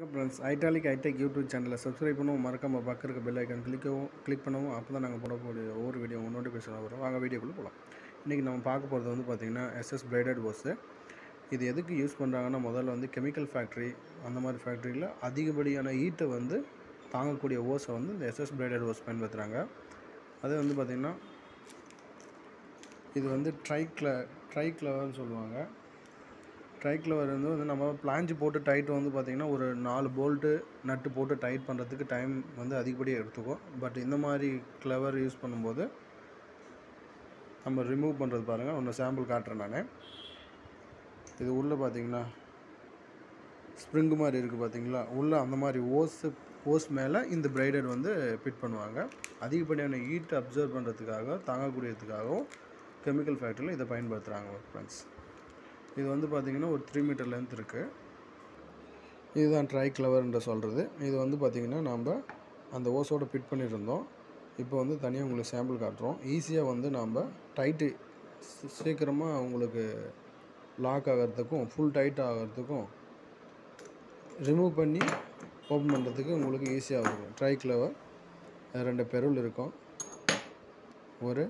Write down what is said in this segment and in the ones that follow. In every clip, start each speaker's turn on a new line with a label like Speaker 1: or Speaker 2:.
Speaker 1: friends ஐட்டாலிக் ஐடெக் YouTube சேனலை சப்ஸ்கிரைப் பண்ணவும் மறக்காம பக்கம் இருக்க பெல் ஐக்கான் கிளிக்கவும் கிளிக் பண்ணவும் அப்போ தான் நாங்கள் போடக்கூடிய ஒவ்வொரு வீடியோ நோட்டிஃபிகேஷன் வரும் வாங்க வீடியோக்குள்ளே போகலாம் இன்றைக்கி நம்ம பார்க்க போகிறது வந்து பார்த்திங்கன்னா எஸ்எஸ் பிரைடட் ஓஸு இது எதுக்கு யூஸ் பண்ணுறாங்கன்னா முதல்ல வந்து கெமிக்கல் ஃபேக்ட்ரி அந்த மாதிரி ஃபேக்ட்ரியில் அதிகப்படியான ஹீட்டை வந்து தாங்கக்கூடிய ஓஸை வந்து இந்த எஸ்எஸ் பிரைடட் ஓஸ் பயன்படுத்துகிறாங்க அதே வந்து பார்த்திங்கன்னா இது வந்து ட்ரைக்ல ட்ரைக்ளவர்னு சொல்லுவாங்க ட்ரைக்ளவர் வந்து வந்து நம்ம பிளாஞ்சு போட்டு டைட் வந்து பார்த்திங்கன்னா ஒரு நாலு போல்ட்டு நட்டு போட்டு டைட் பண்ணுறதுக்கு டைம் வந்து அதிகப்படியாக எடுத்துக்கும் பட் இந்த மாதிரி கிளவர் யூஸ் பண்ணும்போது நம்ம ரிமூவ் பண்ணுறது பாருங்கள் ஒன்று சாம்பிள் காட்டுறேன் நான் இது உள்ளே பார்த்தீங்கன்னா ஸ்ப்ரிங்கு மாதிரி இருக்குது பார்த்தீங்களா உள்ளே அந்த மாதிரி ஓஸு ஓஸ் மேலே இந்த பிரைடட் வந்து ஃபிட் பண்ணுவாங்க அதிகப்படியான ஹீட் அப்சர்வ் பண்ணுறதுக்காக தாங்கக்கூடியதுக்காகவும் கெமிக்கல் ஃபேக்ட்ரியில் இதை பயன்படுத்துகிறாங்க ஃப்ரெண்ட்ஸ் இது வந்து பார்த்திங்கன்னா ஒரு த்ரீ மீட்டர் லென்த் இருக்குது இதுதான் ட்ரை கிளவர்ன்ற சொல்கிறது இது வந்து பார்த்திங்கன்னா நம்ம அந்த ஓஸோட ஃபிட் பண்ணியிருந்தோம் இப்போ வந்து தனியாக உங்களுக்கு சாம்பிள் காட்டுறோம் ஈஸியாக வந்து நாம் டைட்டு சீக்கிரமாக உங்களுக்கு லாக் ஆகிறதுக்கும் ஃபுல் டைட் ஆகிறதுக்கும் ரிமூவ் பண்ணி ஓப்பன் பண்ணுறதுக்கு உங்களுக்கு ஈஸியாக இருக்கும் ட்ரை கிளவர் ரெண்டு பெருள் இருக்கும் ஒரு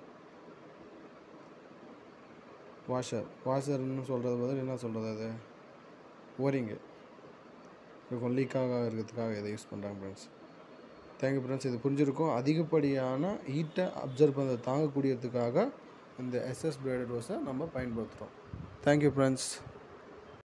Speaker 1: வாஷர் வாஷர்னு சொல்கிறது பதில் என்ன சொல்கிறது அது ஓரிங்கு இருக்கும் லீக்காக இருக்கிறதுக்காக இதை யூஸ் பண்ணுறாங்க ஃப்ரெண்ட்ஸ் தேங்க்யூ ஃப்ரெண்ட்ஸ் இது புரிஞ்சிருக்கும் அதிகப்படியான ஹீட்டை அப்சர்வ் பண்ண தாங்கக்கூடியதுக்காக இந்த எஸ்எஸ் பிரைடட் ஓஸை நம்ம பயன்படுத்துகிறோம் தேங்க்யூ ஃப்ரெண்ட்ஸ்